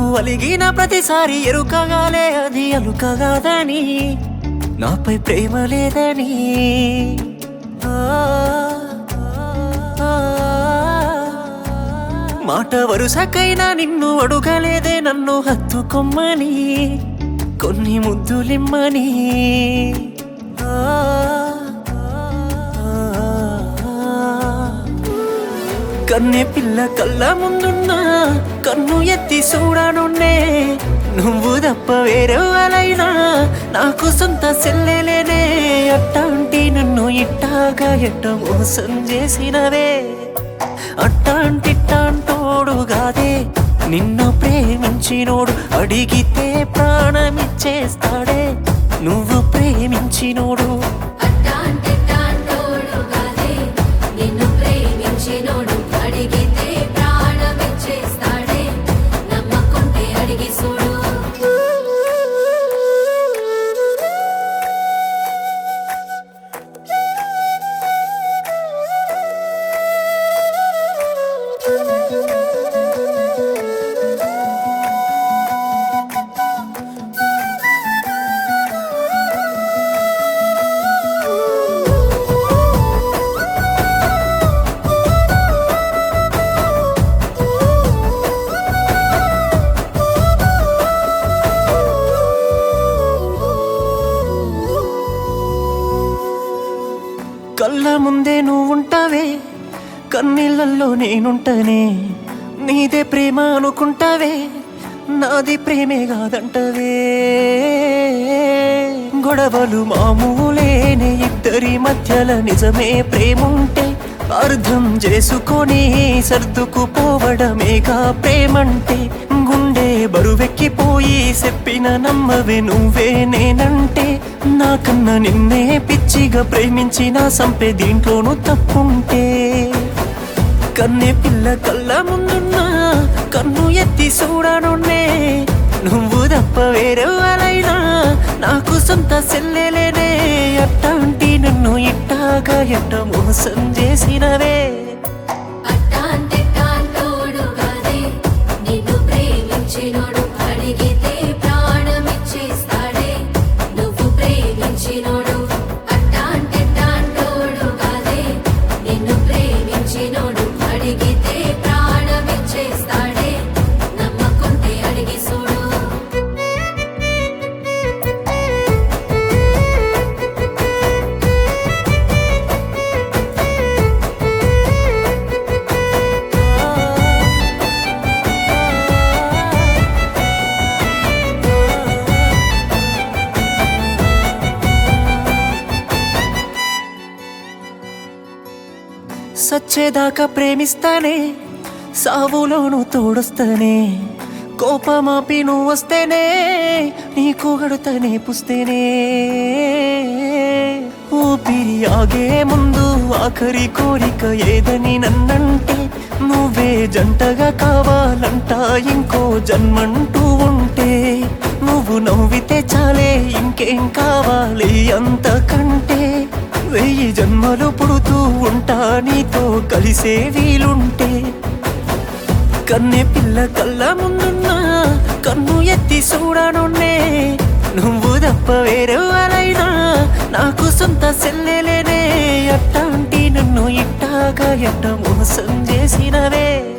నువ్వు అలిగిన ప్రతిసారి ఎరుకగాలే అది అలుకగాదని నాపై ప్రేమ లేదని ఆ, ఆ, మాట వరుసకైనా నిన్ను అడుగలేదే నన్ను హత్తుకొమ్మని కొన్ని ముద్దులిమ్మని ఆ, ఆ, కన్నె పిల్ల కళ్ళ ముందున్నా కన్ను ఎత్తి చూడనున్నే నువ్వు తప్ప వేరెవరైనా నాకు సొంత సెల్లెలేనే అట్టాంటి నన్ను ఇట్టాగా ఎట్ట మోసం చేసినవే అట్టాంటిట్టాంటోడుగాదే నిన్ను ప్రేమించినోడు అడిగితే ప్రాణమిచ్చేస్తాడే నువ్వు ప్రేమించినోడు అట్టాంటిట్టాంటోడు కాదే నిన్ను ప్రేమించినోడు అడిగితే ప్రాణమిచ్చేస్తాడే నమ్మకుంటే అడిగి చూడు కళ్ళ ముందే నువ్వుంటావే కన్నీళ్ళల్లో నేనుంటనే నీదే ప్రేమ అనుకుంటావే నాది ప్రేమే కాదంటవే గొడవలు మామూలేనే ఇద్దరి మధ్యల నిజమే ప్రేముంటే అర్థం చేసుకొని సర్దుకుపోవడమేగా ప్రేమంటే గుండె బరువెక్కిపోయి చెప్పిన నమ్మవే నువ్వే నేనంటే నాకన్నా నిన్నే పిచ్చిగా ప్రేమించిన సంపే దీంట్లోనూ తప్పుంటే కన్నె పిల్ల కళ్ళ ముందున్నా కన్ను ఎత్తి చూడనున్నే నువ్వు తప్ప వేరెవరైనా నాకు సొంత సెల్లెలేనే అట్టాంటి నన్ను ఇట్టాగా ఎట్ట మోసం చేసినవే అట్టాంటిట్టాంటోడు కాదే నిన్ను ప్రేమించినోడు అడిగితే ప్రాణమిచ్చేస్తాడే నువ్వు ప్రేమించినోడు అట్టాంటిట్టాంటోడు కాదే నిన్ను ప్రేమించినోడు అడిగితే ప్రాణమిచ్చేస్తాడే నమ్మకుంటే అడిగి చూడు సచ్చేదాకా ప్రేమిస్తానే సావులోను తోడొస్తానే కోపమాపి నువ్వు వస్తేనే నీకు గడుతనే పుస్తేనే ఊపిరి ఆగే ముందు ఆఖరి కోరిక ఏదని నన్నంటే నువ్వే జంటగా కావాలంట ఇంకో జన్మంటూ ఉంటే నువ్వు నవ్వితే చాలే ఇంకేం కావాలి అంతకంటే వెయ్యి జన్మలు పుడుతూ ఉంటా నీతో కలిసే వీలుంటే కన్నె పిల్ల కళ్ళ ముందున్నా కన్ను ఎత్తి చూడనున్నే నువ్వు తప్ప వేరెవరైనా నాకు సొంత సెల్లెలేనే అట్టాంటి నన్ను ఇట్టాగా ఎట్ట మోసం చేసినవే